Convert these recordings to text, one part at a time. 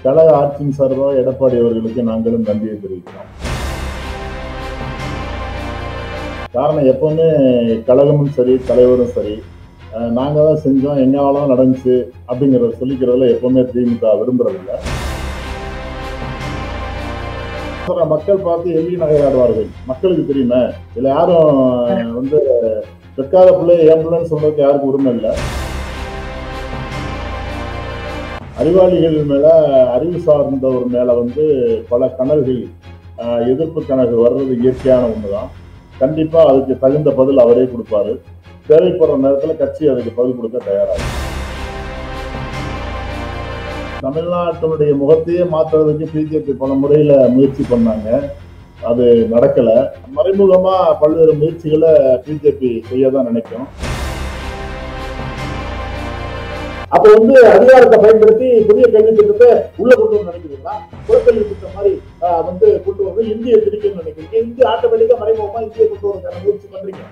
கழக ஆட்சியின் சார்பாக எடப்பாடி அவர்களுக்கு நாங்களும் நன்றியை தெரிவிக்கிறோம் காரணம் எப்பவுமே கழகமும் சரி தலைவரும் சரி அஹ், நாங்க தான் செஞ்சோம் எங்களாலும் நடந்துச்சு அப்படிங்கிறத சொல்லிக்கிறதுல எப்பவுமே திமுக விரும்புறதில்ல சொல்ற மக்கள் பார்த்து எள்ளி நகையாடுவார்கள் மக்களுக்கு தெரியுமே இதுல யாரும் அஹ், வந்து வெக்காத பிள்ளை என் பிள்ளைன்னு சொல்றதுக்கு யாருக்கும் உரிமை இல்லை அறிவாளிகள் மேல அறிவு சார்ந்தவர் மேல வந்து பல கனல்கள் ஆஹ், எதிர்ப்பு கணக்கு வர்றது இயற்கையான ஒண்ணுதான் கண்டிப்பா அதுக்கு தகுந்த பதில் அவரே கொடுப்பாரு தேவைப்படுற நேரத்துல கட்சி அதுக்கு பதில் கொடுக்க தயாராகும் தமிழ்நாட்டினுடைய முகத்தையே மாத்துறதுக்கு பிஜேபி பல முறையில முயற்சி பண்ணாங்க அது நடக்கல மறைமுகமா பல்வேறு முயற்சிகளை பிஜேபி செய்யதான் நினைக்கும் அப்ப வந்து அதிகாரத்தை பயன்படுத்தி புதிய கல்வி திட்டத்தை உள்ள கொண்டு வந்து நினைக்கிறீங்களா குலக்கல்வி திட்டம் மாதிரி ஆஹ், வந்து கொண்டு வந்து இந்திய திணிக்கணும்னு நினைக்கிறீங்க இந்திய ஆட்டோமேட்டிக்கா மறைமுகமா இந்திய கொண்டு வரதுக்கான முயற்சி பண்றீங்க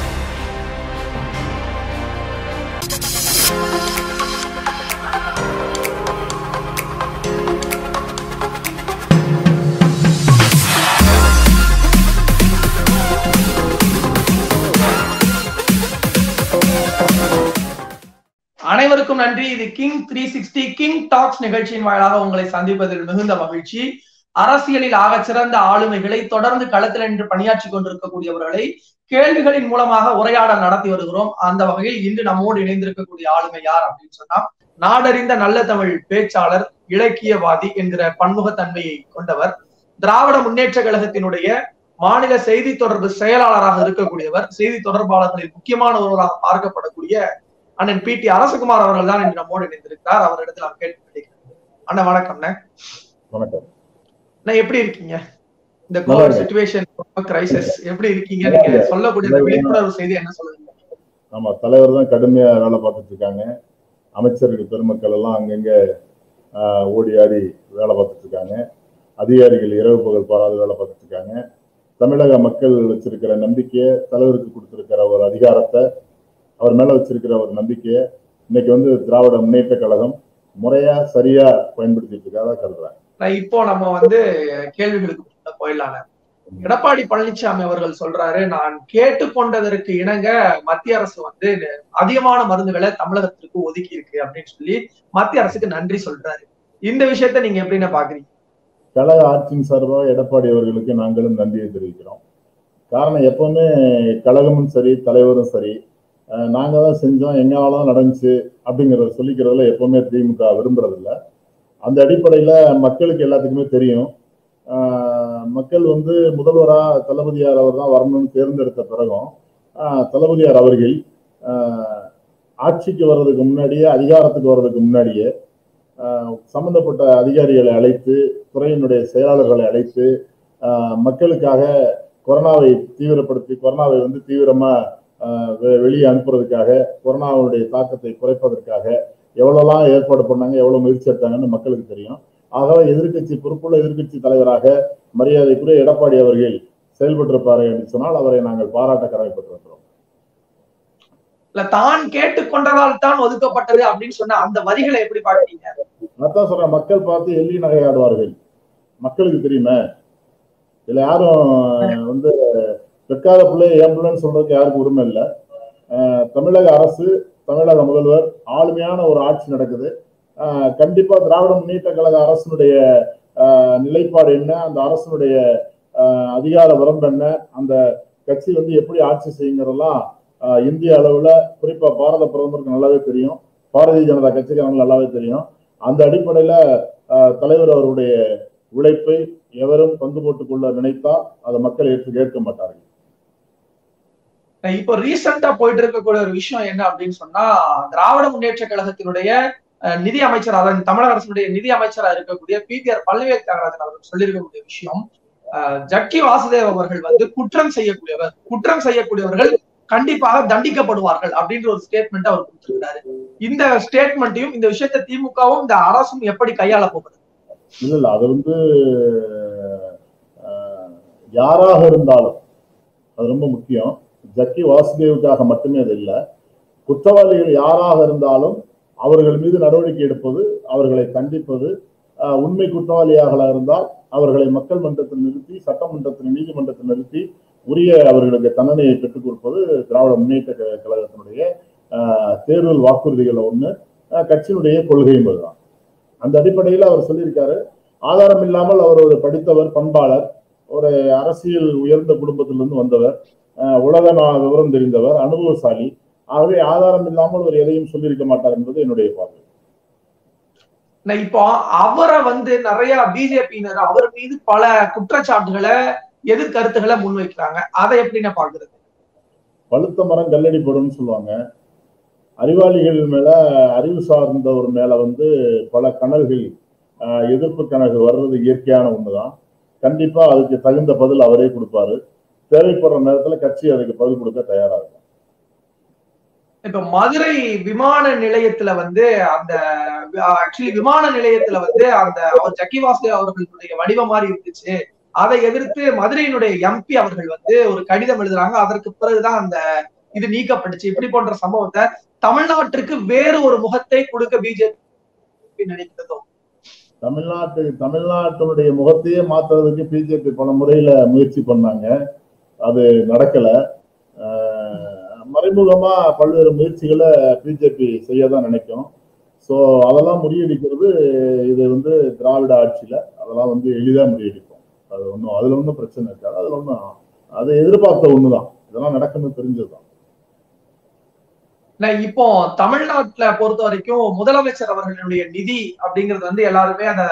அனைவருக்கும் நன்றி இது king three sixty king talks நிகழ்ச்சியின் வாயிலாக உங்களை சந்திப்பதில் மிகுந்த மகிழ்ச்சி அரசியலில் ஆக சிறந்த ஆளுமைகளை தொடர்ந்து களத்தில் நின்று பணியாற்றி கொண்டிருக்கக்கூடியவர்களை கேள்விகளின் மூலமாக உரையாடல் நடத்தி வருகிறோம் அந்த வகையில் இன்று நம்மோடு இணைந்திருக்கக்கூடிய ஆளுமை யார் அப்படின்னு சொன்னா நாடறிந்த நல்ல தமிழ் பேச்சாளர் இலக்கியவாதி என்கிற பன்முகத்தன்மையை கொண்டவர் திராவிட முன்னேற்ற கழகத்தினுடைய மாநில செய்தி தொடர்பு செயலாளராக இருக்கக்கூடியவர் செய்தி தொடர்பாளர்களில் முக்கியமான ஒருவராக பார்க்கப்படக்கூடிய அண்ணன் பி டி அரசகுமார் அவர்கள் தான் இன்று நம்மோடு இணைந்திருக்கிறார் அவரிடத்தில் நாம் கேட்டு கிடைக்கிறது அண்ணன் வணக்கம்ண்ணே வணக்கம் அண்ணா எப்படி இருக்கீங்க இந்த நல்லா கோவிட் இருக்கேன். சுச்சுவேஷன் கிரைசிஸ் எப்படி இருக்கீங்க நீங்க சொல்லக்கூடிய இந்த விழிப்புணர்வு செய்தி என்ன சொல்லுங்க ஆமா தலைவர் தான் கடுமையா வேலை பார்த்துட்டு இருக்காங்க அமைச்சர்கள் பெருமக்கள் எல்லாம் அங்கங்க ஆஹ், ஓடி ஆடி வேலை பார்த்துட்டு இருக்காங்க அதிகாரிகள் இரவு பகல் பாராது வேலை பார்த்துட்டு இருக்காங்க தமிழக மக்கள் வச்சிருக்கிற நம்பிக்கையை தலைவருக்கு கொடுத்திருக்கிற ஒரு அதிகாரத்தை அவர் மேல வச்சிருக்கிற ஒரு நம்பிக்கையை இன்னைக்கு வந்து திராவிட முன்னேற்ற கழகம் முறையா சரியா பயன்படுத்திட்டு இருக்காதா கருதுறேன் நான் இப்போ நம்ம வந்து கேள்விகளுக்கு உள்ள போயிடலாங்க எடப்பாடி பழனிசாமி அவர்கள் சொல்றாரு நான் கேட்டுக்கொண்டதற்கு இணங்க மத்திய அரசு வந்து அதிகமான மருந்துகளை தமிழகத்திற்கு ஒதுக்கி இருக்கு அப்படின்னு சொல்லி மத்திய அரசுக்கு நன்றி சொல்றாரு இந்த விஷயத்த நீங்க எப்படின்னு பாக்குறீங்க கழக ஆட்சியின் சார்பாக எடப்பாடி அவர்களுக்கு நாங்களும் நன்றியை தெரிவிக்கிறோம் காரணம் எப்பவுமே கழகமும் சரி தலைவரும் சரி அஹ், நாங்க தான் செஞ்சோம் எங்களாலும் நடந்துச்சு அப்படிங்கிறத சொல்லிக்கிறதுல எப்பவுமே திமுக விரும்புறதில்ல அந்த அடிப்படையில மக்களுக்கு எல்லாத்துக்குமே தெரியும் அஹ், மக்கள் வந்து முதல்வரா தளபதியார் அவர் தான் வரணும்னு தேர்ந்தெடுத்த பிறகும் அஹ், தளபதியார் அவர்கள் அஹ், ஆட்சிக்கு வர்றதுக்கு முன்னாடியே அதிகாரத்துக்கு வர்றதுக்கு முன்னாடியே அஹ், சம்பந்தப்பட்ட அதிகாரிகளை அழைத்து துறையினுடைய செயலாளர்களை அழைத்து ஆஹ், மக்களுக்காக கொரோனாவை தீவிரப்படுத்தி கொரோனாவை வந்து தீவிரமா ஆஹ், வெ- வெளியே அனுப்புறதுக்காக கொரோனாவுடைய தாக்கத்தை குறைப்பதற்காக எவ்வளவுலாம் ஏற்பாடு பண்ணாங்க எவ்வளவு முயற்சி எடுத்தாங்கன்னு மக்களுக்கு தெரியும் ஆகவே எதிர்க்கட்சி பொறுப்புள்ள எதிர்க்கட்சி தலைவராக மரியாதைக்குரிய எடப்பாடி அவர்கள் செயல்பட்டிருப்பாரு என்று சொன்னால் அவரை நாங்கள் பாராட்ட கடமைப்பட்டிருக்கிறோம் இல்ல தான் கேட்டுக்கொண்டதால் தான் ஒதுக்கப்பட்டது அப்படின்னு சொன்ன அந்த வரிகளை எப்படி பாக்குறீங்க அதான் சொல்றேன் மக்கள் பார்த்து எள்ளி நகையாடுவார்கள் மக்களுக்கு தெரியுமே இதுல யாரும் வந்து வெக்காத பிள்ளை என் பிள்ளைன்னு சொல்றதுக்கு யாருக்கும் உரிமை இல்லை அஹ் தமிழக அரசு தமிழக முதல்வர் ஆளுமையான ஒரு ஆட்சி நடக்குது அஹ் கண்டிப்பா திராவிட முன்னேற்ற கழக அரசினுடைய அஹ், நிலைப்பாடு என்ன அந்த அரசினுடைய அஹ், அதிகார வரம்பு என்ன அந்த கட்சி வந்து எப்படி ஆட்சி செய்யுங்கிறதெல்லாம் அஹ், இந்திய அளவுல குறிப்பா பாரத பிரதமருக்கு நல்லாவே தெரியும் பாரதிய ஜனதா கட்சிக்காரங்களுக்கு நல்லாவே தெரியும் அந்த அடிப்படையில அஹ், தலைவர் அவருடைய உழைப்பை எவரும் பங்கு போட்டுக் கொள்ள நினைத்தால் அதை மக்கள் ஏற்று கேட்க மாட்டார்கள் இப்போ ரீசெண்டா போயிட்டு இருக்கக்கூடிய ஒரு விஷயம் என்ன அப்படின்னு சொன்னா திராவிட முன்னேற்ற கழகத்தினுடைய அஹ், நிதி அமைச்சர் அதாவது தமிழக அரசுடைய நிதி அமைச்சரா இருக்கக்கூடிய பிடிஆர் பல்வேல் தியாகராஜன் அவர்கள் சொல்லியிருக்கக்கூடிய விஷயம் அஹ், ஜக்கி வாசுதேவ் அவர்கள் வந்து குற்றம் செய்யக்கூடியவர் குற்றம் செய்யக்கூடியவர்கள் கண்டிப்பாக தண்டிக்கப்படுவார்கள் அப்படின்ற ஒரு ஸ்டேட்மெண்ட் அவர் கொடுத்திருக்கிறாரு இந்த ஸ்டேட்மெண்ட்டையும் இந்த விஷயத்தை திமுகவும் இந்த அரசும் எப்படி கையாள போகுது இல்ல இல்ல அது வந்து அஹ், யாராக இருந்தாலும் அது ரொம்ப முக்கியம் ஜக்கி வாசுதேவுக்காக மட்டுமே அது இல்லை குற்றவாளிகள் யாராக இருந்தாலும் அவர்கள் மீது நடவடிக்கை எடுப்பது அவர்களை தண்டிப்பது ஆஹ் உண்மை குற்றவாளியாக இருந்தால் அவர்களை மக்கள் மன்றத்தில் நிறுத்தி சட்டமன்றத்தில் நீதிமன்றத்தில் நிறுத்தி உரிய அவர்களுக்கு தண்டனையை பெற்றுக் கொடுப்பது திராவிட முன்னேற்ற க- கழகத்தினுடைய ஆஹ் தேர்தல் வாக்குறுதிகள் ஒண்ணு ஆஹ் கட்சியினுடைய கொள்கையும் அதுதான் அந்த அடிப்படையில் அவர் சொல்லியிருக்காரு ஆதாரம் இல்லாமல் அவர் ஒரு படித்தவர் பண்பாளர் ஒரு அரசியல் உயர்ந்த குடும்பத்திலிருந்து வந்தவர் ஆஹ் உலக நா- விவரம் தெரிந்தவர் அனுபவசாலி ஆகவே ஆதாரம் இல்லாமல் அவர் எதையும் சொல்லியிருக்க மாட்டார் என்பது என்னுடைய பார்வை நான் இப்போ அவரை வந்து நிறைய பிஜேபியினர் அவர் மீது பல குற்றச்சாட்டுகளை எதிர்கருத்துக்களை முன்வைக்கிறாங்க அதை எப்படி நான் பாக்குறது பழுத்த மரம் கல்லடி போடும்னு சொல்லுவாங்க அறிவாளிகள் மேல அறிவு சார்ந்தவர் மேல வந்து பல கனல்கள் ஆஹ், எதிர்ப்பு கணக்கு வர்றது இயற்கையான ஒண்ணுதான் கண்டிப்பா அதுக்கு தகுந்த பதில் அவரே கொடுப்பாரு தேவைப்படுற நேரத்துல கட்சி அதுக்கு பதில் கொடுக்க தயாரா இருக்கும் இப்ப மதுரை விமான நிலையத்துல வந்து அந்த ஆக்சுவலி விமான நிலையத்துல வந்து அந்த அவர் ஜக்கிவாசு அவர்களுடைய வடிவம் மாதிரி இருந்துச்சு அதை எதிர்த்து மதுரையினுடைய எம்பி அவர்கள் வந்து ஒரு கடிதம் எழுதுறாங்க அதற்கு பிறகுதான் அந்த இது நீக்கப்பட்டுச்சு இப்படி போன்ற சம்பவத்தை தமிழ்நாட்டிற்கு வேறு ஒரு முகத்தை கொடுக்க பிஜேபி நினைக்கிறதோ தமிழ்நாட்டு தமிழ்நாட்டினுடைய முகத்தையே மாத்துறதுக்கு பிஜேபி பல முறையில முயற்சி பண்ணாங்க அது நடக்கல ஆஹ் மறைமுகமா பல்வேறு முயற்சிகளை பிஜேபி செய்யதான் நினைக்கும் ஸோ அதெல்லாம் முறியடிக்கிறது இது வந்து திராவிட ஆட்சியில அதெல்லாம் வந்து எளிதா முறியடிக்கும் அது ஒன்றும் அதுல ஒன்றும் பிரச்சனை இருக்காது அதுல ஒன்றும் அது எதிர்பார்த்த ஒண்ணுதான் இதெல்லாம் நடக்கும்னு தெரிஞ்சதுதான் நான் இப்போ தமிழ்நாட்டுல பொறுத்த வரைக்கும் முதலமைச்சர் அவர்களுடைய நிதி அப்படிங்கிறது வந்து எல்லாருமே அந்த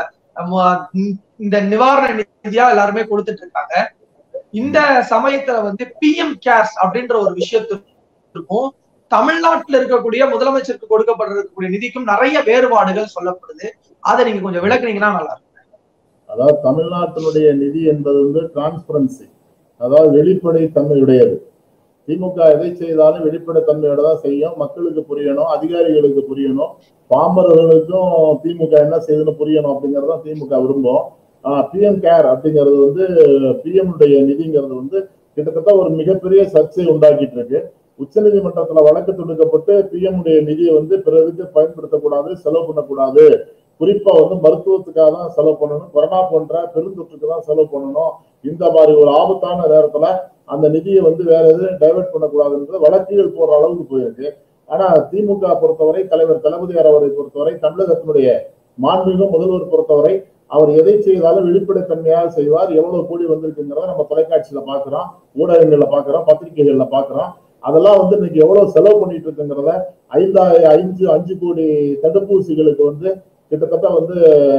ம- இந்த நிவாரண நிதியா எல்லாருமே கொடுத்துட்டு இருக்காங்க இந்த சமயத்துல வந்து பிஎம் கேர்ஸ் அப்படின்ற ஒரு விஷயத்திற்கும் தமிழ்நாட்டுல இருக்கக்கூடிய முதலமைச்சருக்கு கொடுக்கப்பட்டிருக்கக்கூடிய நிதிக்கும் நிறைய வேறுபாடுகள் சொல்லப்படுது அதை நீங்க கொஞ்சம் விளக்குனீங்கன்னா நல்லா இருக்கும் அதாவது தமிழ்நாட்டினுடைய நிதி என்பது வந்து டிரான்ஸ்பரன்சி அதாவது வெளிப்படை தன்மையுடையது திமுக எதை செய்தாலும் வெளிப்படை தன்மையோட தான் செய்யும் மக்களுக்கு புரியணும் அதிகாரிகளுக்கு புரியணும் பாமரர்களுக்கும் திமுக என்ன செய்யுதுன்னு புரியணும் அப்படிங்கறத திமுக விரும்பும் பிஎம் கேர் அப்படிங்கிறது வந்து பிஎம் உடைய நிதிங்கிறது வந்து கிட்டத்தட்ட ஒரு மிகப்பெரிய சர்ச்சை உண்டாக்கிட்டு இருக்கு உச்சநீதிமன்றத்துல வழக்கு தொடுக்கப்பட்டு பிஎம் உடைய நிதியை வந்து பிறருக்கு பயன்படுத்தக்கூடாது செலவு பண்ணக்கூடாது குறிப்பா வந்து மருத்துவத்துக்காக தான் செலவு பண்ணணும் கொரோனா போன்ற பெருந்தொற்றுக்கு தான் செலவு பண்ணணும் இந்த மாதிரி ஒரு ஆபத்தான நேரத்துல அந்த நிதியை வந்து வேற எதுவும் டைவெர்ட் பண்ணக்கூடாதுன்றது வழக்குகள் போற அளவுக்கு போயிருக்கு ஆனா திமுக பொறுத்தவரை தலைவர் தளபதியார் அவரை பொறுத்தவரை தமிழகத்தினுடைய மாண்புமிகு முதல்வர் பொறுத்தவரை அவர் எதை செய்தாலும் வெளிப்படைத்தன்மையாக செய்வார் எவ்வளவு கூடி வந்திருக்குங்கிறத நம்ம தொலைக்காட்சியில பாக்குறோம் ஊடகங்கள்ல பாக்குறோம் பத்திரிகைகள்ல பாக்குறோம் அதெல்லாம் வந்து இன்னைக்கு எவ்வளவு செலவு பண்ணிட்டு இருக்குங்கிறத ஐந்தாயிரம் ஐந்து அஞ்சு கோடி தடுப்பூசிகளுக்கு வந்து கிட்டத்தட்ட வந்து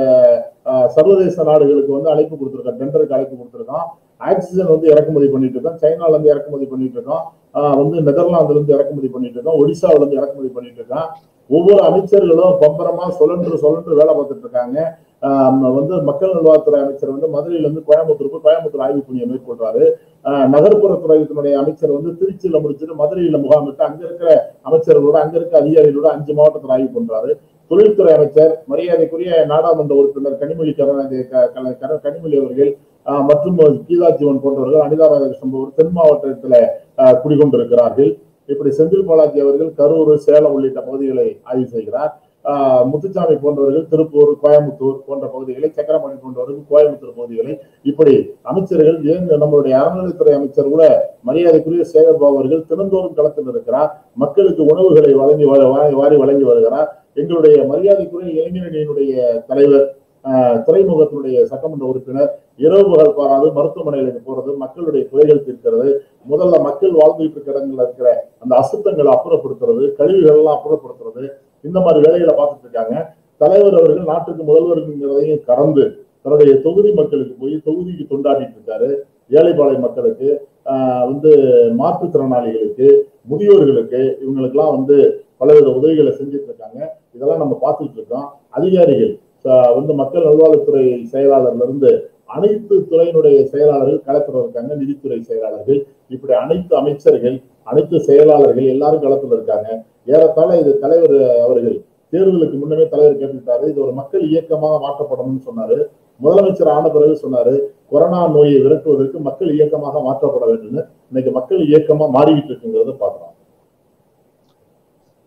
அஹ், சர்வதேச நாடுகளுக்கு வந்து அழைப்பு கொடுத்துருக்கோம் டெண்டருக்கு அழைப்பு கொடுத்துருக்கோம் ஆக்சிஜன் வந்து இறக்குமதி பண்ணிட்டு இருக்கோம் சைனால இருந்து இறக்குமதி பண்ணிட்டு இருக்கோம் ஆஹ் வந்து நெதர்லாந்துல இருந்து இறக்குமதி பண்ணிட்டு இருக்கோம் ஒடிசாவில இருந்து இறக்குமதி பண்ணிட்டு இருக்கோம் ஒவ்வொரு அமைச்சர்களும் பம்பரமா சொல்லன்று சொல்லன்று வேலை பார்த்துட்டு இருக்காங்க ஆஹ் வந்து மக்கள் நல்வாழ்வுத்துறை அமைச்சர் வந்து மதுரையில இருந்து கோயம்புத்தூருக்கு கோயம்புத்தூர் ஆய்வு பணியை மேற்கொள்றாரு ஆஹ் நகர்ப்புறத்துறையினுடைய அமைச்சர் வந்து திருச்சியில முடிச்சுட்டு மதுரையில முகாமிட்டு அங்க இருக்கிற அமைச்சர்களோட அங்க இருக்க அதிகாரிகளோட அஞ்சு மாவட்டத்தில் ஆய்வு பண்றாரு தொழில்துறை அமைச்சர் மரியாதைக்குரிய நாடாளுமன்ற உறுப்பினர் கனிமொழி கருணாநிதி க- க- கரு- கனிமொழி அவர்கள் ஆஹ் மற்றும் கீதா ஜீவன் போன்றவர்கள் அனிதா ராதாகிருஷ்ணன் போன்றவர் தென் மாவட்டத்துல ஆஹ் குடிகொண்டிருக்கிறார்கள் இப்படி செந்தில் பாலாஜி அவர்கள் கரூர் சேலம் உள்ளிட்ட பகுதிகளை ஆய்வு செய்கிறார் ஆஹ் முத்துச்சாமி போன்றவர்கள் திருப்பூர் கோயம்புத்தூர் போன்ற பகுதிகளை சக்கரமணி போன்றவர்கள் கோயம்புத்தூர் பகுதிகளை இப்படி அமைச்சர்கள் ஏன் நம்மளுடைய அறநிலைத்துறை அமைச்சர் கூட மரியாதைக்குரிய சேகர்பாபு அவர்கள் தினந்தோறும் களத்தில் இருக்கிறார் மக்களுக்கு உணவுகளை வழங்கி வ- வாரி வாரி வழங்கி வருகிறார் எங்களுடைய மரியாதைக்குரிய இளைஞரணியினுடைய தலைவர் ஆஹ், துறைமுகத்தினுடைய சட்டமன்ற உறுப்பினர் இரவு பகல் பாராது மருத்துவமனைகளுக்கு போறது மக்களுடைய குறைகள் தீர்க்கிறது முதல்ல மக்கள் வாழ்ந்துட்டு இருக்கிற இடங்கள்ல இருக்கிற அந்த அசுத்தங்களை அப்புறப்படுத்துறது கழிவுகள் எல்லாம் அப்புறப்படுத்துறது இந்த மாதிரி வேலைகளை பார்த்துட்டு இருக்காங்க தலைவர் அவர்கள் நாட்டுக்கு முதல்வருங்கிறதையும் கடந்து தன்னுடைய தொகுதி மக்களுக்கு போய் தொகுதிக்கு தொண்டாடிட்டு இருக்காரு ஏழைப்பாளை மக்களுக்கு ஆஹ், வந்து மாற்றுத்திறனாளிகளுக்கு முதியோர்களுக்கு இவங்களுக்கெல்லாம் வந்து பலவித உதவிகளை செஞ்சுட்டு இருக்காங்க இதெல்லாம் நம்ம பார்த்துட்டு இருக்கோம் அதிகாரிகள் ஆஹ், வந்து மக்கள் நல்வாழ்வுத்துறை செயலாளர்ல இருந்து அனைத்து துறையினுடைய செயலாளர்கள் களத்தில் இருக்காங்க நிதித்துறை செயலாளர்கள் இப்படி அனைத்து அமைச்சர்கள் அனைத்து செயலாளர்கள் எல்லாரும் களத்தில் இருக்காங்க ஏறத்தாழ இது தலைவர் அவர்கள் தேர்தலுக்கு முன்னமே தலைவர் கேட்டுட்டாரு இது ஒரு மக்கள் இயக்கமாக மாற்றப்படணும்னு சொன்னாரு முதலமைச்சர் ஆன பிறகு சொன்னாரு கொரோனா நோயை விரட்டுவதற்கு மக்கள் இயக்கமாக மாற்றப்பட வேண்டும்னு இன்னைக்கு மக்கள் இயக்கமா மாறிக்கிட்டு இருக்குங்கிறத பாக்குறோம்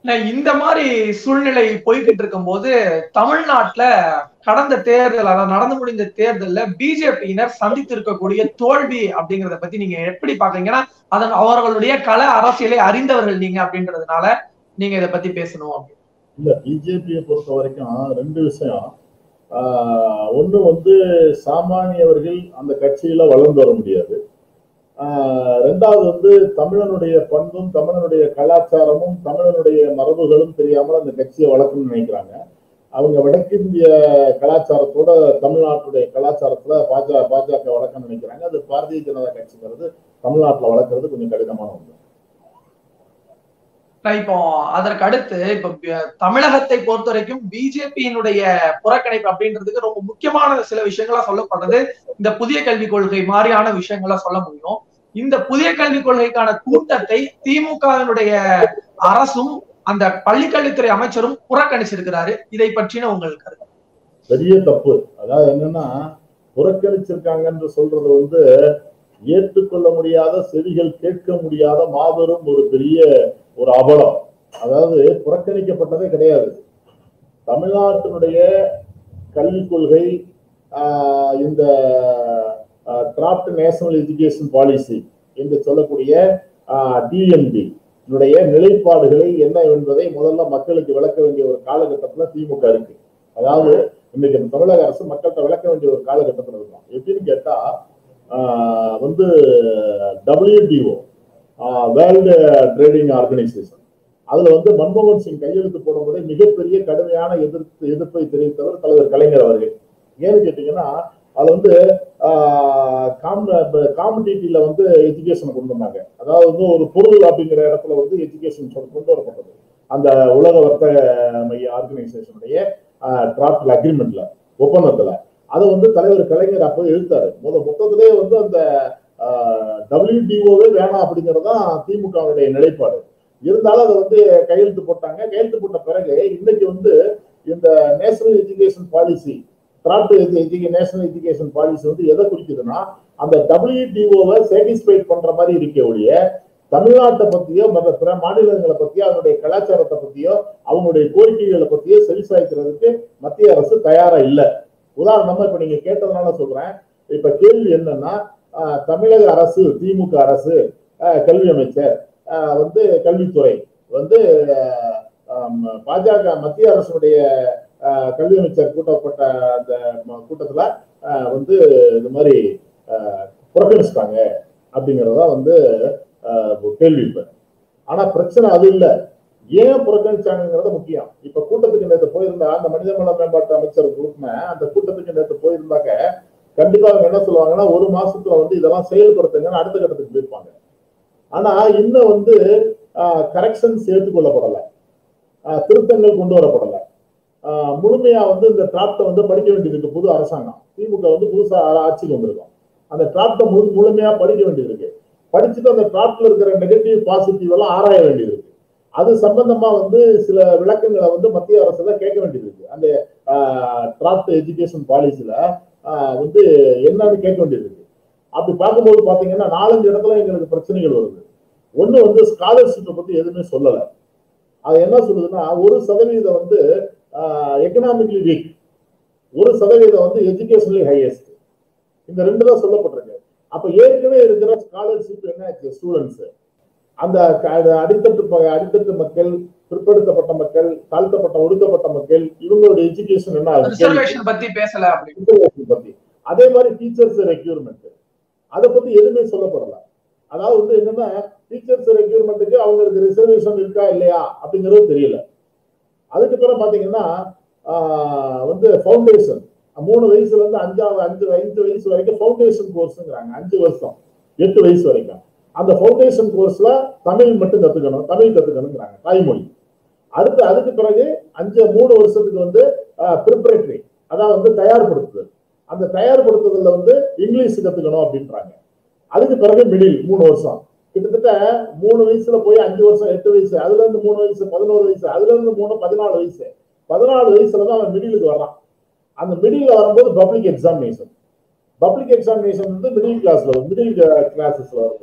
இந்த மாதிரி சூழ்நிலை போய்கிட்டு இருக்கும் போது தமிழ்நாட்டுல கடந்த தேர்தல் அதாவது நடந்து முடிந்த தேர்தல்ல பிஜேபியினர் சந்தித்திருக்கக்கூடிய தோல்வி அப்படிங்கறத பத்தி நீங்க எப்படி பாக்குறீங்கன்னா அதன் அவர்களுடைய கள அரசியலை அறிந்தவர்கள் நீங்க அப்படின்றதுனால நீங்க இதை பத்தி பேசணும் அப்படின்னு இல்ல பிஜேபியை பொறுத்த வரைக்கும் ரெண்டு விஷயம் ஆஹ் ஒண்ணு வந்து சாமானியவர்கள் அந்த கட்சியில வளர்ந்து வர முடியாது ஆஹ் ரெண்டாவது வந்து தமிழனுடைய பண்பும் தமிழனுடைய கலாச்சாரமும் தமிழனுடைய மரபுகளும் தெரியாமல் அந்த கட்சியை வளர்க்கணும்னு நினைக்கிறாங்க அவங்க வடக்கிந்திய கலாச்சாரத்தோட தமிழ்நாட்டுடைய கலாச்சாரத்துல பாஜக பாஜக வளர்க்க நினைக்கிறாங்க அது பாரதிய ஜனதா கட்சிங்கிறது தமிழ்நாட்டுல வளர்க்கறது கொஞ்சம் கடினமான ஒன்று இப்போ அதற்கு அடுத்து இப்ப பி- தமிழகத்தை பொறுத்த வரைக்கும் பிஜேபியினுடைய புறக்கணிப்பு அப்படின்றதுக்கு ரொம்ப முக்கியமான சில விஷயங்களா சொல்லப்படுறது இந்த புதிய கல்விக் கொள்கை மாதிரியான விஷயங்களா சொல்ல முடியும் இந்த புதிய கல்விக் கொள்கைக்கான கூட்டத்தை திமுகவினுடைய அரசும் அந்த பள்ளிக்கல்வித்துறை அமைச்சரும் புறக்கணிச்சிருக்கிறாரு இதை பற்றின உங்கள் கருத்து பெரிய தப்பு அதாவது என்னன்னா புறக்கணிச்சிருக்காங்கன்னு சொல்றது வந்து ஏற்றுக்கொள்ள முடியாத செவிகள் கேட்க முடியாத மாபெரும் ஒரு பெரிய ஒரு அபலம் அதாவது புறக்கணிக்கப்பட்டதே கிடையாது தமிழ்நாட்டினுடைய கல்விக் கொள்கை ஆஹ், இந்த டிராப்ட் நேஷனல் எஜுகேஷன் பாலிசி என்று சொல்லக்கூடிய டிஎன்பி னுடைய நிலைப்பாடுகளை என்ன என்பதை முதல்ல மக்களுக்கு விளக்க வேண்டிய ஒரு காலகட்டத்துல திமுக இருக்கு அதாவது இன்னைக்கு இந்த தமிழக அரசு மக்கள்கிட்ட விளக்க வேண்டிய ஒரு காலகட்டத்தில் இருக்கும் எப்படின்னு கேட்டா ஆஹ் வந்து டபிள்யூடிஓ வேர்ல்டு ட்ரேடிங் ஆர்கனைசேஷன் அதுல வந்து மன்மோகன் சிங் கையெழுத்து போடும்போதே மிகப்பெரிய கடுமையான எதிர்ப்பு எதிர்ப்பை தெரிவித்தவர் தலைவர் கலைஞர் அவர்கள் ஏன்னு கேட்டீங்கன்னா அதுல வந்து காம்படிட்டிவ்ல வந்து எஜுகேஷனை கொண்டு வந்தாங்க அதாவது வந்து ஒரு பொருள் அப்படிங்கிற இடத்துல வந்து எஜுகேஷன் கொண்டு வரப்பட்டது அந்த உலக வர்த்தக மைய ஆர்கனைசேஷனுடைய டிராப்ட் அக்ரிமெண்ட்ல ஒப்பந்தத்துல அதை வந்து தலைவர் கலைஞர் அப்போ எழுத்தாரு முத மொத்தத்திலே வந்து அந்த டபிள்யூடிஓவே வேணாம் அப்படிங்கிறது தான் திமுகவுடைய நிலைப்பாடு இருந்தாலும் அதை வந்து கையெழுத்து போட்டாங்க கையெழுத்து போட்ட பிறகு இன்னைக்கு வந்து இந்த national education policy draft national education policy வந்து எதை குறிக்குதுன்னா அந்த டபிள்யூடிஓவை சாட்டிஸ்ஃபைட் பண்ற மாதிரி இருக்க ஒழிய தமிழ்நாட்டை பத்தியோ மற்ற பிற மாநிலங்களை பத்தியோ அவங்களுடைய கலாச்சாரத்தை பத்தியோ அவங்களுடைய கோரிக்கைகளை பத்தியோ செவிசாய்க்கிறதுக்கு மத்திய அரசு தயாரா இல்லை உதாரணமா இப்ப நீங்க கேட்டதுனால சொல்றேன் இப்ப கேள்வி என்னன்னா ஆஹ், தமிழக அரசு திமுக அரசு ஆஹ், கல்வி அமைச்சர் ஆஹ், வந்து கல்வித்துறை வந்து ஆஹ், ஆம், பாஜக மத்திய அரசுடைய ஆஹ், கல்வி அமைச்சர் கூட்டப்பட்ட அந்த ம- கூட்டத்துல ஆஹ், வந்து இந்த மாதிரி ஆஹ், புறக்கணிச்சிட்டாங்க அப்படிங்கறதா வந்து ஆஹ், ஒரு கேள்வி இப்ப ஆனா பிரச்சனை அது இல்ல ஏன் புறக்கணிச்சாங்கிறது முக்கியம் இப்ப கூட்டத்துக்கு நேற்று போயிருந்தா அந்த மனிதவள மேம்பாட்டு அமைச்சர் குரூப்ன அந்த கூட்டத்துக்கு நேற்று போயிருந்தாக்க கண்டிப்பா அவங்க என்ன சொல்லுவாங்கன்னா ஒரு மாசத்துல வந்து இதெல்லாம் செயல்படுத்துங்கன்னு அடுத்த கட்டத்துக்கு போயிருப்பாங்க ஆனா இன்னும் வந்து கரெக்ஷன்ஸ் ஏற்றுக்கொள்ளப்படல ஆஹ் திருத்தங்கள் கொண்டு வரப்படல ஆஹ் முழுமையா வந்து இந்த டிராப்டை வந்து படிக்க வேண்டியது இருக்கு புது அரசாங்கம் திமுக வந்து புதுசா ஆட்சிக்கு வந்திருக்கும் அந்த டிராப்டை முழு முழுமையா படிக்க வேண்டியது இருக்கு படிச்சுட்டு அந்த டிராப்ட்ல இருக்கிற நெகட்டிவ் பாசிட்டிவ் எல்லாம் ஆராய வேண்டியது இருக்கு அது சம்பந்தமா வந்து சில விளக்கங்களை வந்து மத்திய அரசுல கேட்க வேண்டியது இருக்கு அந்த டிராப்ட் எஜுகேஷன் பாலிசில வந்து என்னன்னு கேட்க வேண்டியது இருக்கு அப்படி பார்க்கும்போது பாத்தீங்கன்னா நாலஞ்சு இடத்துல எங்களுக்கு பிரச்சனைகள் வருது ஒண்ணு வந்து ஸ்காலர்ஷிப்பை பத்தி எதுவுமே சொல்லல அது என்ன சொல்லுதுன்னா ஒரு சதவீதம் வந்து எக்கனாமிக்லி வீக் ஒரு சதவீதம் வந்து எஜுகேஷனலி ஹையஸ்ட் இந்த ரெண்டு தான் சொல்லப்பட்டிருக்கு அப்ப ஏற்கனவே இருக்கிற ஸ்காலர்ஷிப் என்ன ஆச்சு ஸ்டூடெண்ட்ஸ் அந்த க- அது அடித்தட்டு ப- அடித்தட்டு மக்கள் பிற்படுத்தப்பட்ட மக்கள் தாழ்த்தப்பட்ட ஒடுக்கப்பட்ட மக்கள் இவங்களுடைய எஜுகேஷன் என்ன ஆகுது? ரிசர்வேஷன் பத்தி பேசல அப்படின்னு இன்டர்நேஷனல் பத்தி அதே மாதிரி டீச்சர்ஸ் ரெக்யூர்மெண்ட் அதை பத்தி எதுவுமே சொல்லப்படல அதாவது வந்து என்னன்னா டீச்சர்ஸ் ரெக்யூர்மெண்ட்டுக்கு அவங்களுக்கு ரிசர்வேஷன் இருக்கா இல்லையா அப்படிங்கிறது தெரியல அதுக்கு பிறகு பாத்தீங்கன்னா ஆஹ், வந்து ஃபவுண்டேஷன் மூணு வயசுல இருந்து அஞ்சாவது அஞ்சு அஞ்சு வயசு வரைக்கும் ஃபவுண்டேஷன் கோர்ஸ்ங்கிறாங்க அஞ்சு வருஷம் எட்டு வயசு வரைக்கும் அந்த ஃபவுண்டேஷன் கோர்ஸ்ல தமிழ் மட்டும் கத்துக்கணும் தமிழ் கத்துக்கணுங்கிறாங்க தாய்மொழி அடுத்து அதுக்கு பிறகு அஞ்சு மூணு வருஷத்துக்கு வந்து ப்ரிப்பரேட்டரி அதாவது வந்து தயார்படுத்துதல் அந்த தயார்படுத்துதல்ல வந்து இங்கிலீஷ் கத்துக்கணும் அப்படின்றாங்க அதுக்கு பிறகு மிடில் மூணு வருஷம் கிட்டத்தட்ட மூணு வயசுல போய் அஞ்சு வருஷம் எட்டு வயசு அதுல இருந்து மூணு வயசு பதினோரு வயசு அதுல இருந்து மூணு பதினாலு வயசு பதினாலு வயசுல தான் அவன் மிடிலுக்கு வர்றான் அந்த மிடில் வரும்போது பப்ளிக் எக்ஸாமினேஷன் பப்ளிக் எக்ஸாமினேஷன் வந்து மிடில் கிளாஸ்ல வரும் மிடில் கிளாஸஸ்ல வருது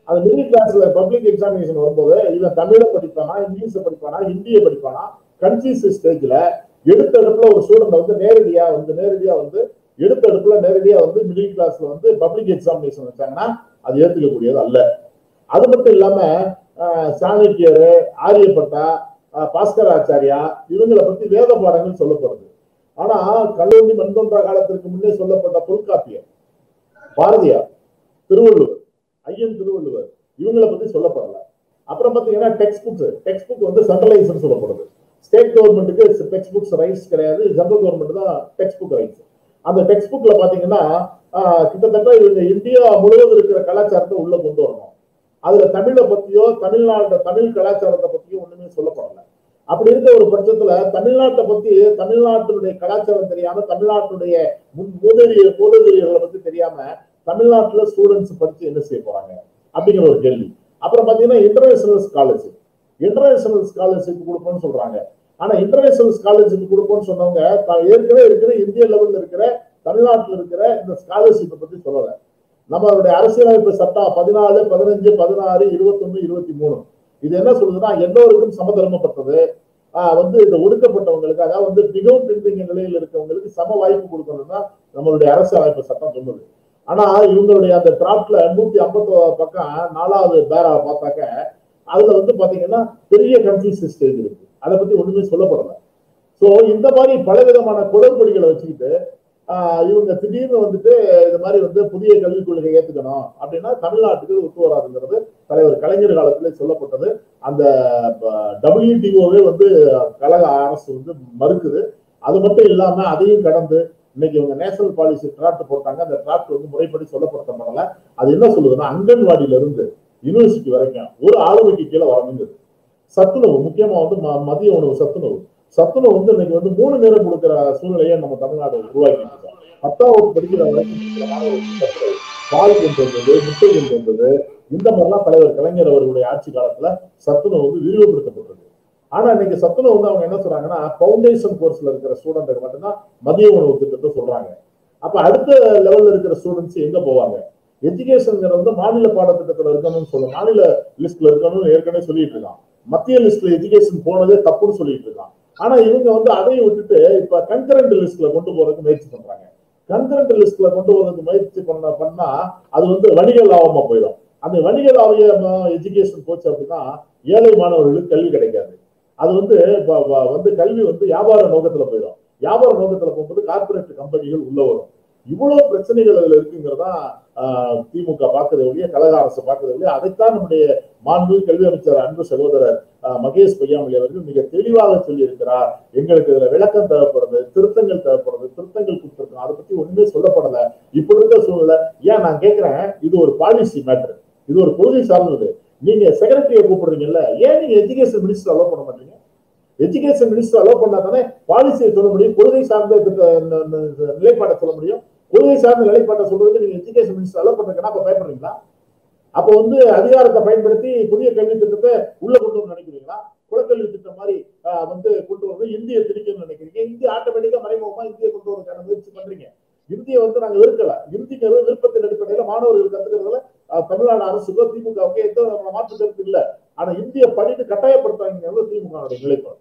அந்த மிடில் கிளாஸ்ல பப்ளிக் எக்ஸாமினேஷன் வரும்போது இவன் தமிழை படிப்பானா இங்கிலீஷை படிப்பானா ஹிந்தியை படிப்பானா கன்ஃபியூஸ் ஸ்டேஜ்ல எடுத்த இடத்துல ஒரு ஸ்டூடெண்ட் வந்து நேரடியா வந்து நேரடியா வந்து எடுத்த இடத்துல நேரடியா வந்து மிடில் கிளாஸ்ல வந்து பப்ளிக் எக்ஸாமினேஷன் வச்சாங்கன்னா அது ஏத்துக்கக்கூடியது அல்ல அது மட்டும் இல்லாம ஆஹ், சாணக்கியர் ஆரியப்பட்டா ஆஹ், பாஸ்கர் ஆச்சாரியா இவங்களை பத்தி வேத பாடங்கள் சொல்லப்படுது ஆனா கல்லூரி மண்தொன்ற காலத்திற்கு முன்னே சொல்லப்பட்ட தொல்காப்பியர் பாரதியார் திருவள்ளுவர் ஐயன் திருவள்ளுவர் இவங்களை பத்தி சொல்லப்படல அப்புறம் பாத்தீங்கன்னா டெக்ஸ்ட் புக்ஸ் டெக்ஸ்ட் புக் வந்து சென்ட்ரலைஸ்னு சொல்லப்படுது ஸ்டேட் கவர்மெண்ட்டுக்கு டெக்ஸ்ட் புக்ஸ் ரைட்ஸ் கிடையாது சென்ட்ரல் கவர்மெண்ட் தான் டெக்ஸ்ட் புக் ரைட்ஸ் அந்த டெக்ஸ்ட் புக்ல பாத்தீங்கன்னா ஆஹ், கிட்டத்தட்ட இவங்க இந்தியா முழுவதும் இருக்கிற கலாச்சாரத்தை உள்ள கொண்டு வரணும் அதுல தமிழை பத்தியோ தமிழ்நாடு தமிழ் கலாச்சாரத்தை பத்தியோ ஒண்ணுமே சொல்லப்படல அப்படி இருக்க ஒரு பட்சத்துல தமிழ்நாட்டை பத்தி தமிழ்நாட்டினுடைய கலாச்சாரம் தெரியாம தமிழ்நாட்டுடைய முன் மூதறிய மூதறியர்களை பத்தி தெரியாம தமிழ்நாட்டுல ஸ்டூடெண்ட்ஸ் படிச்சு என்ன செய்ய போறாங்க அப்படிங்கிற ஒரு கேள்வி அப்புறம் பாத்தீங்கன்னா இன்டர்நேஷனல் ஸ்காலர்ஷிப் இன்டர்நேஷனல் ஸ்காலர்ஷிப் கொடுப்போம்னு சொல்றாங்க ஆனா இன்டர்நேஷனல் ஸ்காலர்ஷிப் கொடுப்போம்னு சொன்னவங்க த- ஏற்கனவே இருக்கிற இந்திய லெவல்ல இருக்கிற தமிழ்நாட்டில் இருக்கிற இந்த ஸ்காலர்ஷிப்பை பத்தி சொல்லல நம்மளுடைய அரசியலமைப்பு சட்டம் பதினாலு பதினஞ்சு பதினாறு இருபத்தொன்னு இருபத்தி மூணு இது என்ன சொல்லுதுன்னா எல்லோருக்கும் சமதர்மப்பட்டது ஆஹ் வந்து இந்த ஒடுக்கப்பட்டவங்களுக்கு அதாவது வந்து மிகவும் பின்தங்கிய நிலையில் இருக்கவங்களுக்கு சம வாய்ப்பு கொடுக்கணும்னா நம்மளுடைய அரசியலமைப்பு சட்டம் சொல்லுது ஆனா இவங்களுடைய அந்த டிராப்ட்ல நூத்தி ஐம்பத்தி பக்கம் நாலாவது பேரா பார்த்தாக்க அதுல வந்து பாத்தீங்கன்னா பெரிய கன்ஃபியூஸ் ஸ்டேஜ் இருக்கு அதை பத்தி ஒண்ணுமே சொல்லப்படல சோ இந்த மாதிரி பலவிதமான குளறுபடிகளை வச்சுக்கிட்டு ஆஹ் இவங்க திடீர்னு வந்துட்டு இது மாதிரி வந்து புதிய கல்விக் கொள்கை ஏத்துக்கணும் அப்படின்னா தமிழ்நாட்டுக்கு ஒத்து வராதுங்கிறது தலைவர் கலைஞர் காலத்திலே சொல்லப்பட்டது அந்த டபிள்யூடிஓவே வந்து கழக அரசு வந்து மறுக்குது அது மட்டும் இல்லாம அதையும் கடந்து இன்னைக்கு இவங்க நேஷனல் பாலிசி டிராப்ட் போட்டாங்க அந்த டிராப்ட் வந்து முறைப்படி சொல்லப்படுத்தப்படல அது என்ன சொல்லுதுன்னா அங்கன்வாடியில இருந்து யூனிவர்சிட்டி வரைக்கும் ஒரு ஆளுமைக்கு கீழே வரணுங்குது சத்துணவு முக்கியமா வந்து ம- மதிய உணவு சத்துணவு சத்துணவு வந்து இன்னைக்கு வந்து மூணு நேரம் கொடுக்குற சூழ்நிலையை நம்ம தமிழ்நாடு உருவாக்கி இருக்கோம் பத்தாம் வகுப்பு படிக்கிற வரைக்கும் இருக்கிற மாணவர்களுக்கு சத்துணவு. பால் கொண்டு வந்தது முட்டை கொண்டு வந்தது இந்த மாதிரிலாம் தலைவர் கலைஞர் அவர்களுடைய ஆட்சி காலத்துல சத்துணவு வந்து விரிவுபடுத்தப்பட்டது ஆனா இன்னைக்கு சத்துணவு வந்து அவங்க என்ன சொல்றாங்கன்னா பவுண்டேஷன் கோர்ஸ்ல இருக்கிற ஸ்டூடெண்ட்டுக்கு மட்டும்தான் மதிய உணவு திட்டத்தை சொல்றாங்க அப்ப அடுத்த லெவல்ல இருக்கிற ஸ்டூடெண்ட்ஸ் எங்க போவாங்க எஜுகேஷன் வந்து மாநில பாடத்திட்டத்துல இருக்கணும்னு சொல்ல மாநில லிஸ்ட்ல இருக்கணும்னு ஏற்கனவே சொல்லிட்டு இருக்கான் மத்திய லிஸ்ட்ல எஜுகேஷன் போனதே தப்புன்னு சொல்லிட்டு இருக்கான் ஆனா இவங்க வந்து அதையும் விட்டுட்டு இப்ப கன்கரண்ட் லிஸ்ட்ல கொண்டு போறதுக்கு முயற்சி பண்றாங்க கன்கரண்ட் லிஸ்ட்ல கொண்டு போறதுக்கு முயற்சி பண்ண பண்ணா அது வந்து வணிக லாபமா போயிடும் அந்த வணிக லாப எஜுகேஷன் போச்சு அப்படின்னா ஏழை மாணவர்களுக்கு கல்வி கிடைக்காது அது வந்து ப- ப- வந்து கல்வி வந்து வியாபார நோக்கத்துல போயிடும் வியாபார நோக்கத்துல போகும்போது கார்பரேட் கம்பெனிகள் உள்ள வரும் இவ்வளவு பிரச்சனைகள் அதுல இருக்குங்கிறதா ஆஹ், திமுக பார்க்கறது ஒழிய கழக அரசு பார்க்கறது ஒழிய அதைத்தான் நம்முடைய மாண்பு கல்வி அமைச்சர் அன்பு சகோதரர் ஆஹ், மகேஷ் பொய்யாமொழி அவர்கள் மிக தெளிவாக சொல்லியிருக்கிறார் எங்களுக்கு இதுல விளக்கம் தேவைப்படுது திருத்தங்கள் தேவைப்படுது திருத்தங்கள் கொடுத்திருக்கோம் அதை பத்தி ஒண்ணுமே சொல்லப்படல இப்படி இருக்க சூழ்நிலை ஏன் நான் கேட்கிறேன் இது ஒரு பாலிசி மேட்டர் இது ஒரு கொள்கை சார்ந்தது நீங்க செக்ரட்டரியை கூப்பிடுறீங்கல்ல ஏன் நீங்க எஜுகேஷன் மினிஸ்டர் அலோவ் பண்ண மாட்டீங்க எஜுகேஷன் மினிஸ்டர் அலோவ் பண்ணா தானே பாலிசியை சொல்ல முடியும் கொள்கை சார்ந்த திட்ட- ந- ந- நிலைப்பாட்டை சொல்ல முடியும் கொள்கை சார்ந்த நிலைப்பாட்டை சொல்றதுக்கு நீங்க எஜுகேஷன் மினிஸ்டர் அலோவ் பண்றீங்கன்னா அப்ப பயப்படுறீங்களா அப்ப வந்து அதிகாரத்தை பயன்படுத்தி புதிய கல்வி திட்டத்தை உள்ள கொண்டு வந்து நினைக்கிறீங்களா குலக்கல்வி திட்டம் மாதிரி ஆஹ், வந்து கொண்டு வந்து இந்திய திணிக்கணும்னு நினைக்கிறீங்க இந்திய ஆட்டோமேட்டிக்கா மறைமுகமா இந்திய கொண்டு வரதுக்கான முயற்சி பண்றீங்க இந்திய வந்து நாங்க வெறுக்கல இந்திங்கிறது விருப்பத்தின் அடிப்படையில மாணவர்கள் கத்துக்கிறதுல ஆஹ், தமிழ்நாடு அரசுக்கோ திமுகவுக்கோ எந்த விதமான மாற்று கருத்து இல்ல ஆனா இந்திய படித்து கட்டாயப்படுத்தாங்கிறது திமுக நிலைப்பாடு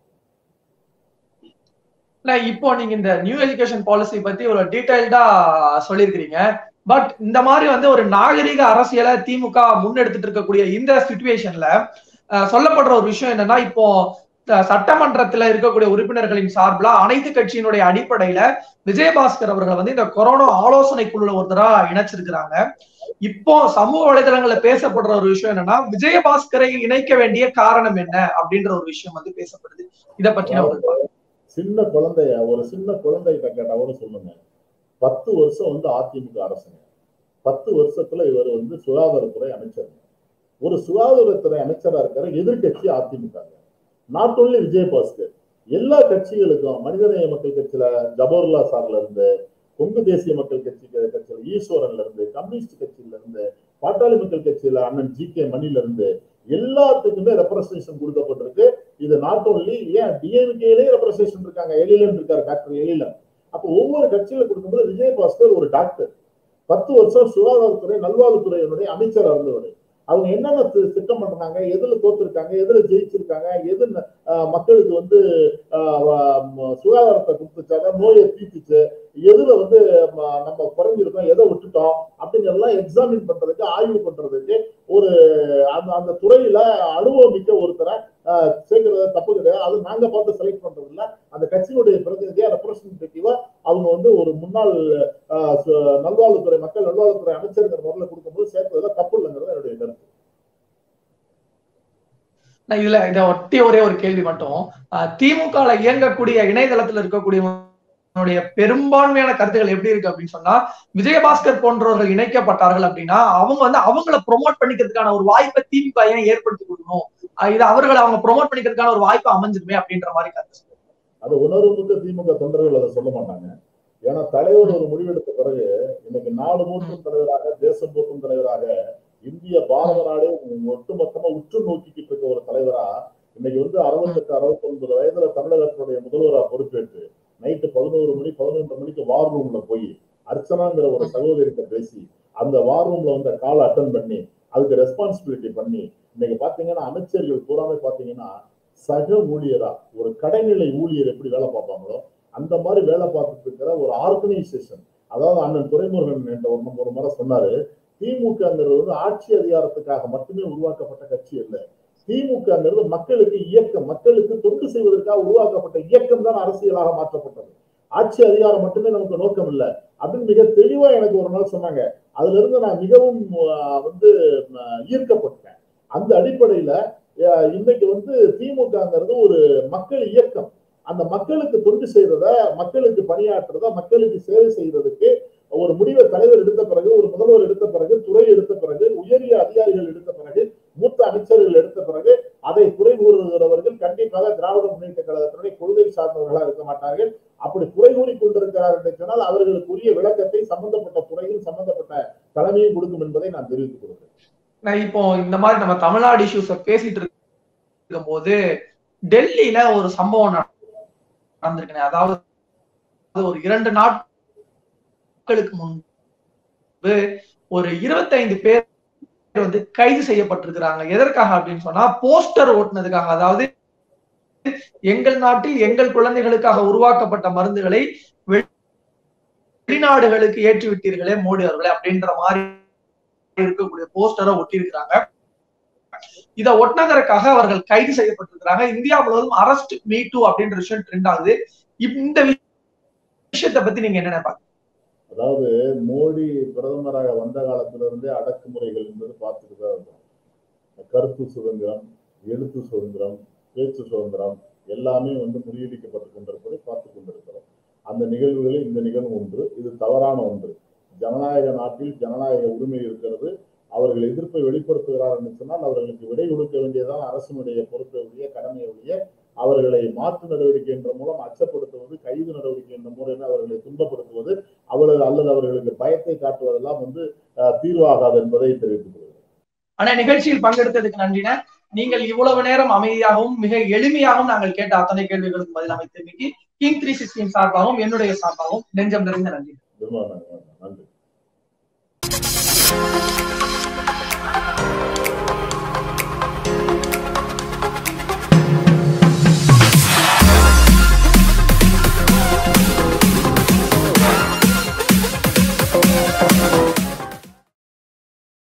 இல்ல இப்போ நீங்க இந்த நியூ எஜுகேஷன் பாலிசி பத்தி ஒரு டீடைல்டா சொல்லியிருக்கிறீங்க பட் இந்த மாதிரி வந்து ஒரு நாகரிக அரசியலை திமுக முன்னெடுத்துட்டு இருக்கக்கூடிய இந்த சுச்சுவேஷன்ல சொல்லப்படுற ஒரு விஷயம் என்னன்னா இப்போ த- சட்டமன்றத்துல இருக்கக்கூடிய உறுப்பினர்களின் சார்பில் அனைத்து கட்சியினுடைய அடிப்படையில விஜயபாஸ்கர் அவர்களை வந்து இந்த கொரோனா ஆலோசனை குழுல ஒருத்தரா இணைச்சிருக்கிறாங்க இப்போ சமூக வலைதளங்கள்ல பேசப்படுற ஒரு விஷயம் என்னன்னா விஜயபாஸ்கரை இணைக்க வேண்டிய காரணம் என்ன அப்படின்ற ஒரு விஷயம் வந்து பேசப்படுது இத பத்தி உங்களுக்கு சின்ன குழந்தைய ஒரு சின்ன குழந்தைகிட்ட கேட்டாவோட சொல்லுங்க பத்து வருஷம் வந்து அதிமுக அரசுங்க பத்து வருஷத்துல இவர் வந்து சுகாதாரத்துறை அமைச்சர் ஒரு சுகாதாரத்துறை அமைச்சரா இருக்கிற எதிர்க்கட்சி அதிமுக நாட் ஓன்லி விஜயபாஸ்கர் எல்லா கட்சிகளுக்கும் மனிதநேய மக்கள் கட்சியில ஜபோர்லா சார்ல இருந்து கொங்கு தேசிய மக்கள் கட்சி கட்சியில ஈஸ்வரன்ல இருந்து கம்யூனிஸ்ட் கட்சியில இருந்து பாட்டாளி மக்கள் கட்சியில அண்ணன் ஜி கே மணில இருந்து எல்லாத்துக்குமே ரெப்ரசன்டேஷன் கொடுக்கப்பட்டிருக்கு இது நாட் ஓன்லி ஏன் டிஎம்கேலே ரெப்ரசன்டேஷன் இருக்காங்க எழிலன் இருக்காரு டாக்டர் எழிலன் அப்போ ஒவ்வொரு கட்சியில கொடுக்கும்போது விஜயபாஸ்கர் ஒரு டாக்டர் பத்து வருஷம் சுகாதாரத்துறை நல்வாழ்வுத்துறையினுடைய அமைச்சரா இருந்தவர் அவங்க என்னென்ன தி- திட்டம் பண்றாங்க எதுல தோத்துருக்காங்க எதுல ஜெயிச்சிருக்காங்க எது ந- ஆஹ் மக்களுக்கு வந்து ஆஹ் வ- ம- சுகாதாரத்தை கொடுத்துச்சாங்க நோயை தீர்த்துச்சு எதுல வந்து ம- நம்ம குறைஞ்சிருக்கோம் எதை விட்டுட்டோம் அப்படிங்கறதெல்லாம் எக்ஸாமின் பண்றதுக்கு ஆய்வு பண்றதுக்கு ஒரு அந்த அந்த துறையில அனுபவம் மிக்க ஒருத்தரை ஆஹ் சேர்க்கறது தப்பு கிடையாது அது நாங்க பார்த்து செலக்ட் பண்றது இல்ல அந்த கட்சியினுடைய பிரதிநிதியா ரெப்ரஸன்டேட்டிவா அவங்க வந்து ஒரு முன்னாள் ஆஹ் சு- நல்வாழ்வுத்துறை மக்கள் நல்வாழ்வுத்துறை அமைச்சருங்கிற முறையில கொடுக்கும்போது சேர்த்ததுல தப்பு இல்லைங்கிறது என்னுடைய கருத்து நான் இதுல இதை ஒட்டி ஒரே ஒரு கேள்வி மட்டும் திமுக இயங்கக்கூடிய இணையதளத்துல இருக்கக்கூடிய பெரும்பான்மையான கருத்துக்கள் எப்படி இருக்கு அப்படின்னு சொன்னா விஜயபாஸ்கர் போன்றவர்கள் இணைக்கப்பட்டார்கள் அப்படின்னா அவங்க வந்து அவங்கள ப்ரொமோட் பண்ணிக்கிறதுக்கான ஒரு வாய்ப்பை திமுக ஏன் ஏற்படுத்தி கொடுக்கணும் அஹ் இது அவர்களை அவங்க ப்ரொமோட் பண்ணிக்கிறதுக்கான ஒரு வாய்ப்பு அமைஞ்சிருமே அப்படின்ற மாதிரி கருத்து சொல்றாங்க. அது உணர்வு மிக்க திமுக தொண்டர்கள் அதை சொல்ல மாட்டாங்க ஏன்னா தலைவர் ஒரு முடிவெடுத்த பிறகு இன்னைக்கு நாடு போற்றும் தலைவராக தேசம் போற்றும் தலைவராக இந்திய பாரத நாடே ஒட்டுமொத்தமா உற்று நோக்கிக்கிட்டு இருக்க ஒரு தலைவரா இன்னைக்கு வந்து அறுபத்தெட்டு அறுபத்தி ஒன்பது வயதுல தமிழகத்தினுடைய முதல்வரா பொறுப்பேற்று நைட்டு பதினோரு மணி பதினொன்று மணிக்கு வார் ரூம்ல போய் அர்ச்சனாங்கிற ஒரு சகோதரிட்ட பேசி அந்த வார் ரூம்ல வந்து கால் அட்டன் பண்ணி அதுக்கு ரெஸ்பான்சிபிலிட்டி பண்ணி இன்னைக்கு பாத்தீங்கன்னா அமைச்சர்கள் பூராமே பாத்தீங்கன்னா சக ஊழியரா ஒரு கடைநிலை ஊழியர் எப்படி வேலை பார்ப்பாங்களோ அந்த மாதிரி வேலை பார்த்துட்டு இருக்கிற ஒரு ஆர்கனைசேஷன் அதாவது அண்ணன் துரைமுருகன் என்ற ஒரு ஒரு முறை சொன்னாரு திமுகங்கிறது வந்து ஆட்சி அதிகாரத்துக்காக மட்டுமே உருவாக்கப்பட்ட கட்சி அல்ல திமுகங்கிறது மக்களுக்கு இயக்கம் மக்களுக்கு தொண்டு செய்வதற்காக உருவாக்கப்பட்ட இயக்கம் தான் அரசியலாக மாற்றப்பட்டது ஆட்சி அதிகாரம் மட்டுமே நமக்கு நோக்கம் இல்லை அப்படின்னு மிக தெளிவா எனக்கு ஒரு நாள் சொன்னாங்க அதுல இருந்து நான் மிகவும் ஆஹ், வந்து ஆஹ், ஈர்க்கப்பட்டேன் அந்த அடிப்படையில ஆஹ், இன்னைக்கு வந்து திமுகங்கிறது ஒரு மக்கள் இயக்கம் அந்த மக்களுக்கு தொண்டு செய்யறத மக்களுக்கு பணியாற்றுறத மக்களுக்கு சேவை செய்யறதுக்கு ஒரு முடிவை தலைவர் எடுத்த பிறகு ஒரு முதல்வர் எடுத்த பிறகு துறை எடுத்த பிறகு உயரிய அதிகாரிகள் எடுத்த பிறகு மூத்த அமைச்சர்கள் எடுத்த பிறகு அதை குறை கூறுகிறவர்கள் கண்டிப்பாக திராவிட முன்னேற்ற கழகத்தினுடைய கொள்கை சார்ந்தவர்களாக இருக்க மாட்டார்கள் அப்படி குறை கூறி கொண்டிருக்கிறார் என்று சொன்னால் அவர்களுக்குரிய விளக்கத்தை சம்பந்தப்பட்ட துறையும் சம்பந்தப்பட்ட தலைமையும் கொடுக்கும் என்பதை நான் தெரிவித்துக் கொள்கிறேன் நான் இப்போ இந்த மாதிரி நம்ம தமிழ்நாடு இஷ்யூஸ பேசிட்டு இருக்கும் போது டெல்லியில ஒரு சம்பவம் நடந்திருக்குனே அதாவது ஒரு இரண்டு நாட்களுக்கு முன்பு ஒரு இருபத்தைந்து பேர் வந்து கைது செய்யப்பட்டிருக்கிறாங்க எதற்காக அப்படின்னு சொன்னா போஸ்டர் ஓட்டுனதுக்காக அதாவது எங்கள் நாட்டில் எங்கள் குழந்தைகளுக்காக உருவாக்கப்பட்ட மருந்துகளை வெளிநாடுகளுக்கு ஏற்றி விட்டீர்களே மோடி அவர்களே அப்படின்ற மாதிரி இருக்கக்கூடிய போஸ்டரை ஒட்டி இருக்கிறாங்க இதை ஒட்டினதற்காக அவர்கள் கைது செய்யப்பட்டிருக்கிறாங்க இந்தியா முழுவதும் அரஸ்ட் மீ டூ அப்படின்ற விஷயம் ட்ரெண்ட் ஆகுது இந்த விஷயத்தை பத்தி நீங்க என்ன நினைப்பாங்க அதாவது மோடி பிரதமராக வந்த காலத்துல இருந்தே அடக்குமுறைகள் என்பது பார்த்துட்டு தான் இருக்கோம் கருத்து சுதந்திரம் எழுத்து சுதந்திரம் பேச்சு சுதந்திரம் எல்லாமே வந்து முறியடிக்கப்பட்டு கொண்டிருப்பதை பார்த்து கொண்டிருக்கிறோம் அந்த நிகழ்வுகளில் இந்த நிகழ்வு ஒன்று இது தவறான ஒன்று ஜனநாயக நாட்டில் ஜனநாயக உரிமை இருக்கிறது அவர்கள் எதிர்ப்பை வெளிப்படுத்துகிறார் என்று சொன்னால் அவர்களுக்கு விடை கொடுக்க வேண்டியதான் அரசினுடைய பொறுப்பை உடைய கடமையை உடைய அவர்களை மாற்று நடவடிக்கை என்ற மூலம் அச்சப்படுத்துவது கைது நடவடிக்கை என்ற மூலம் அவர்களை துன்பப்படுத்துவது அவர்கள் அல்லது அவர்களுக்கு பயத்தை காட்டுவதெல்லாம் வந்து தீர்வாகாது என்பதை தெரிவித்துக் கொள்கிறேன் ஆனா நிகழ்ச்சியில் பங்கெடுத்ததுக்கு நன்றின நீங்கள் இவ்வளவு நேரம் அமைதியாகவும் மிக எளிமையாகவும் நாங்கள் கேட்ட அத்தனை கேள்விகளுக்கு பதில் அமைத்தமைக்கு கிங் த்ரீ சிக்ஸ்டீன் சார்பாகவும் என்னுடைய சார்பாகவும் நெஞ்சம் நிறைந்த நன்றி நன்றி